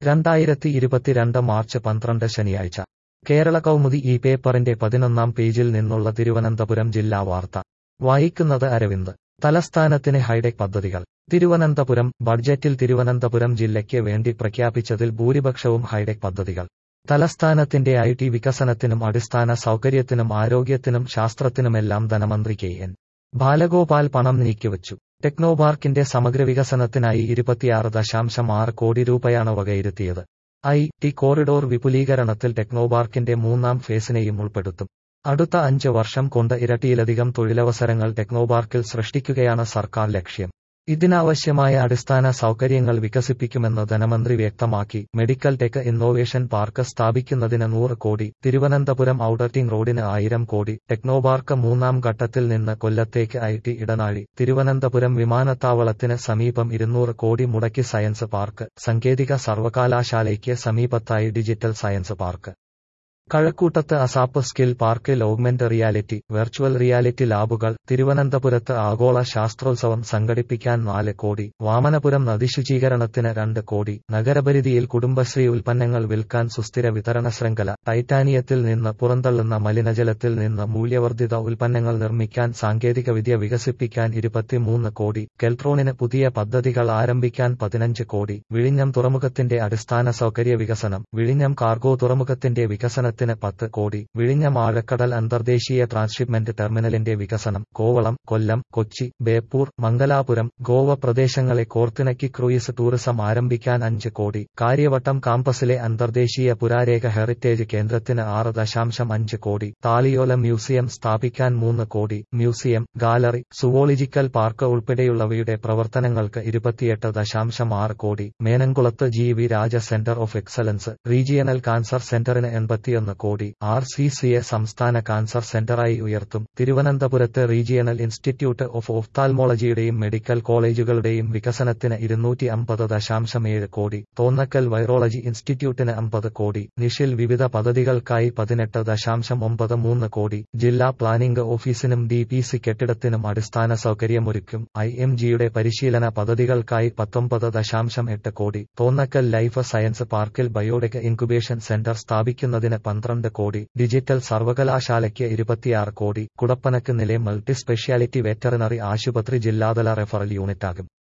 രണ്ടായിരത്തി ഇരുപത്തിരണ്ട് മാർച്ച് പന്ത്രണ്ട് ശനിയാഴ്ച കേരള കൗമുദി ഈ പേപ്പറിന്റെ പതിനൊന്നാം പേജിൽ നിന്നുള്ള തിരുവനന്തപുരം ജില്ലാ വാർത്ത വായിക്കുന്നത് അരവിന്ദ് തലസ്ഥാനത്തിന് ഹൈടെക് പദ്ധതികൾ തിരുവനന്തപുരം ബഡ്ജറ്റിൽ തിരുവനന്തപുരം ജില്ലയ്ക്ക് വേണ്ടി പ്രഖ്യാപിച്ചതിൽ ഭൂരിപക്ഷവും ഹൈടെക് പദ്ധതികൾ തലസ്ഥാനത്തിന്റെ ഐ ടി വികസനത്തിനും അടിസ്ഥാന സൗകര്യത്തിനും ആരോഗ്യത്തിനും ശാസ്ത്രത്തിനുമെല്ലാം ധനമന്ത്രി കെ എൻ ബാലഗോപാൽ പണം നീക്കിവച്ചു ടെക്നോപാർക്കിന്റെ സമഗ്ര വികസനത്തിനായി ഇരുപത്തിയാറ് ദശാംശം ആറ് കോടി രൂപയാണ് വകയിരുത്തിയത് ഐ ടി കോറിഡോർ വിപുലീകരണത്തിൽ ടെക്നോപാർക്കിന്റെ മൂന്നാം ഫേസിനെയും ഉൾപ്പെടുത്തും അടുത്ത അഞ്ച് വർഷം കൊണ്ട് ഇരട്ടിയിലധികം തൊഴിലവസരങ്ങൾ ടെക്നോപാർക്കിൽ സൃഷ്ടിക്കുകയാണ് സർക്കാർ ലക്ഷ്യം ഇതിനാവശ്യമായ അടിസ്ഥാന സൗകര്യങ്ങൾ വികസിപ്പിക്കുമെന്ന് ധനമന്ത്രി വ്യക്തമാക്കി മെഡിക്കൽ ടെക് ഇന്നോവേഷൻ പാർക്ക് സ്ഥാപിക്കുന്നതിന് നൂറ് കോടി തിരുവനന്തപുരം ഔട്ടർട്ടിംഗ് റോഡിന് ആയിരം കോടി ടെക്നോപാർക്ക് മൂന്നാം ഘട്ടത്തിൽ നിന്ന് കൊല്ലത്തേക്ക് ഐ ടി ഇടനാഴി തിരുവനന്തപുരം വിമാനത്താവളത്തിന് സമീപം ഇരുന്നൂറ് കോടി മുടക്കി സയൻസ് പാർക്ക് സാങ്കേതിക സർവകലാശാലയ്ക്ക് സമീപത്തായി ഡിജിറ്റൽ സയൻസ് പാർക്ക് കഴക്കൂട്ടത്ത് അസാപ്പ് സ്കിൽ പാർക്കിൽ ഓഗ്മെന്റ് റിയാലിറ്റി വെർച്വൽ റിയാലിറ്റി ലാബുകൾ തിരുവനന്തപുരത്ത് ആഗോള ശാസ്ത്രോത്സവം സംഘടിപ്പിക്കാൻ നാല് കോടി വാമനപുരം നദീശുചീകരണത്തിന് രണ്ട് കോടി നഗരപരിധിയിൽ കുടുംബശ്രീ ഉൽപ്പന്നങ്ങൾ വിൽക്കാൻ സുസ്ഥിര വിതരണ ശൃംഖല ടൈറ്റാനിയത്തിൽ നിന്ന് പുറന്തള്ളുന്ന മലിനജലത്തിൽ നിന്ന് മൂല്യവർദ്ധിത ഉൽപ്പന്നങ്ങൾ നിർമ്മിക്കാൻ സാങ്കേതികവിദ്യ വികസിപ്പിക്കാൻ ഇരുപത്തിമൂന്ന് കോടി കെൽട്രോണിന് പുതിയ പദ്ധതികൾ ആരംഭിക്കാൻ പതിനഞ്ച് കോടി വിഴിഞ്ഞം തുറമുഖത്തിന്റെ അടിസ്ഥാന സൗകര്യ വികസനം വിഴിഞ്ഞം കാർഗോ തുറമുഖത്തിന്റെ വികസനം വികസനത്തിന് പത്ത് കോടി വിഴിഞ്ഞം ആഴക്കടൽ അന്തർദേശീയ ട്രാൻസ്ഷിപ്മെന്റ് ടെർമിനലിന്റെ വികസനം കോവളം കൊല്ലം കൊച്ചി ബേപ്പൂർ മംഗലാപുരം ഗോവ പ്രദേശങ്ങളെ കോർത്തിണക്കി ക്രൂയിസ് ടൂറിസം ആരംഭിക്കാൻ അഞ്ച് കോടി കാര്യവട്ടം കാമ്പസിലെ അന്തർദേശീയ പുരാരേഖ ഹെറിറ്റേജ് കേന്ദ്രത്തിന് ആറ് ദശാംശം അഞ്ച് കോടി താളിയോല മ്യൂസിയം സ്ഥാപിക്കാൻ മൂന്ന് കോടി മ്യൂസിയം ഗാലറി സുവോളജിക്കൽ പാർക്ക് ഉൾപ്പെടെയുള്ളവയുടെ പ്രവർത്തനങ്ങൾക്ക് ഇരുപത്തിയെട്ട് ദശാംശം ആറ് കോടി മേനംകുളത്ത് G V Raja centre of excellence regional cancer സെന്ററിന് എൺപത്തിയൊന്ന് കോടി ആർ സി സിയെ സംസ്ഥാന കാൻസർ സെന്ററായി ഉയർത്തും തിരുവനന്തപുരത്ത് റീജിയണൽ ഇൻസ്റ്റിറ്റ്യൂട്ട് ഓഫ് ഓഫ്താൽമോളജിയുടെയും മെഡിക്കൽ കോളേജുകളുടെയും വികസനത്തിന് ഇരുന്നൂറ്റി അമ്പത് ദശാംശം ഏഴ് കോടി തോന്നക്കൽ വൈറോളജി ഇൻസ്റ്റിറ്റ്യൂട്ടിന് അമ്പത് കോടി നിഷിൽ വിവിധ പദ്ധതികൾക്കായി പതിനെട്ട് ദശാംശം ഒമ്പത് മൂന്ന് കോടി ജില്ലാ പ്ലാനിംഗ് ഓഫീസിനും ഡി പി സി കെട്ടിടത്തിനും അടിസ്ഥാന സൗകര്യമൊരുക്കും ഐ എം ജിയുടെ പരിശീലന പദ്ധതികൾക്കായി പത്തൊമ്പത് ദശാംശം എട്ട് കോടി തോന്നക്കൽ ലൈഫ് സയൻസ് പാർക്കിൽ ബയോടെക് ഇൻക്യുബേഷൻ സെന്റർ സ്ഥാപിക്കുന്നതിന് പന്ത്രണ്ട് കോടി ഡിജിറ്റൽ സർവകലാശാലയ്ക്ക് ഇരുപത്തിയാറ് കോടി കുടപ്പനക്ക് നില മൾട്ടി സ്പെഷ്യാലിറ്റി വെറ്ററിനറി ആശുപത്രി ജില്ലാതല റെഫറൽ യൂണിറ്റാകും